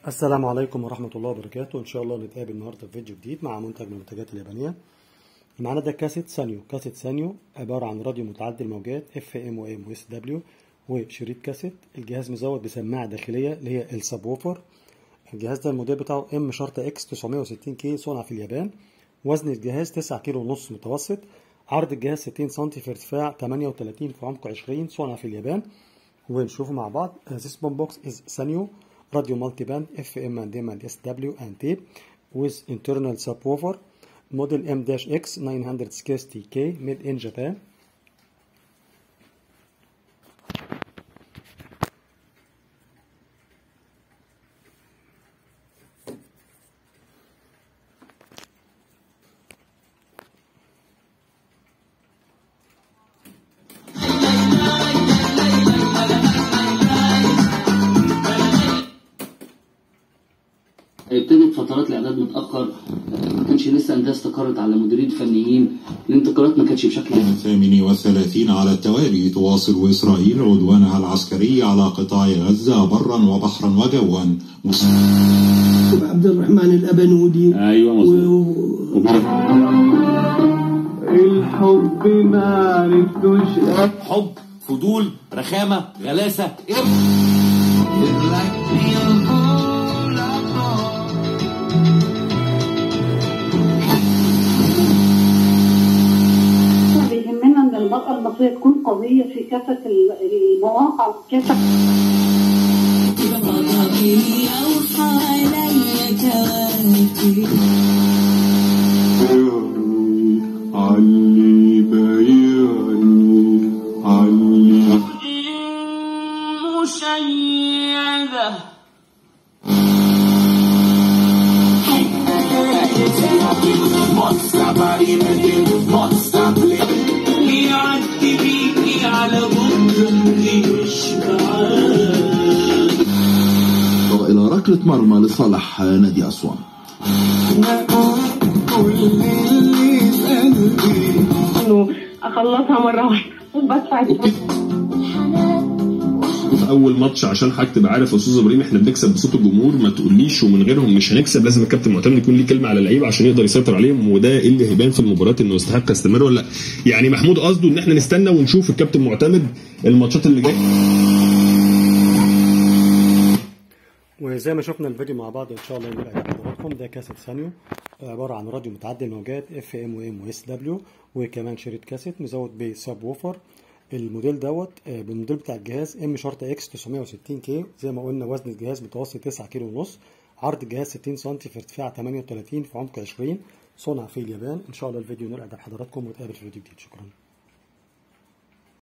السلام عليكم ورحمة الله وبركاته إن شاء الله نتقابل النهاردة في فيديو جديد مع منتج من المنتجات اليابانية معانا ده كاسيت سانيو كاسيت سانيو عبارة عن راديو متعدد الموجات اف ام و ام واس دبليو وشريط كاسيت الجهاز مزود بسماعة داخلية اللي هي السب ووفر الجهاز ده الموديل بتاعه ام شرطة اكس 960 كي صنع في اليابان وزن الجهاز 9 كيلو ونص متوسط عرض الجهاز 60 سم في ارتفاع 38 في عمق 20 صنع في اليابان ونشوفه مع بعض This bomb box is Sanyo radio multiband FM and M and SW and tape with internal subwoofer model M-X 960K made in Japan ابتدت فترات الاعداد متاخر ما كانش لسه الانديه استقرت على مديرين فنيين الانتقالات ما كانتش بشكل الثامن والثلاثين على التوالي تواصل إسرائيل عدوانها العسكري على قطاع غزة برا وبحرا وجوا مس- عبد الرحمن الأبنودي ايوه مظبوط و... الحب ما عرفتوش حب فضول رخامة غلاسة إيه؟ بيهمنا ان المرأة المصرية تكون قوية في كافة المواقع وكافة علي بايعني علي مشيدة يعدي بيكي على بكرة مش بعاد إلى ركلة مرمى لصالح نادي أسوان انه اخلصها مرة واحدة وبدفع في اول ماتش عشان حضرتك تبقى عارف يا استاذ ابراهيم احنا بنكسب بصوت الجمهور ما تقوليش ومن غيرهم مش هنكسب لازم الكابتن معتمد يكون ليه كلمه على اللعيبه عشان يقدر يسيطر عليهم وده اللي هيبان في المباراه انه يستحق يستمر ولا لا يعني محمود قصده ان احنا نستنى ونشوف الكابتن معتمد الماتشات اللي جايه وزي ما شفنا الفيديو مع بعض ان شاء الله ينال اعجاب حضراتكم ده كاسيت سانيو عباره عن راديو متعدد الموجات اف ام و ام واس دبليو وكمان شريط كاسيت مزود بسب ووفر الموديل دوت آه، بالموديل بتاع الجهاز ام شرطه اكس 960 كي زي ما قلنا وزن الجهاز متوسط 9 كيلو ونص عرض الجهاز 60 سم في ارتفاع 38 في عمق 20 صنع في اليابان ان شاء الله الفيديو ينال اعجاب حضراتكم ونتقابل في فيديو جديد شكرا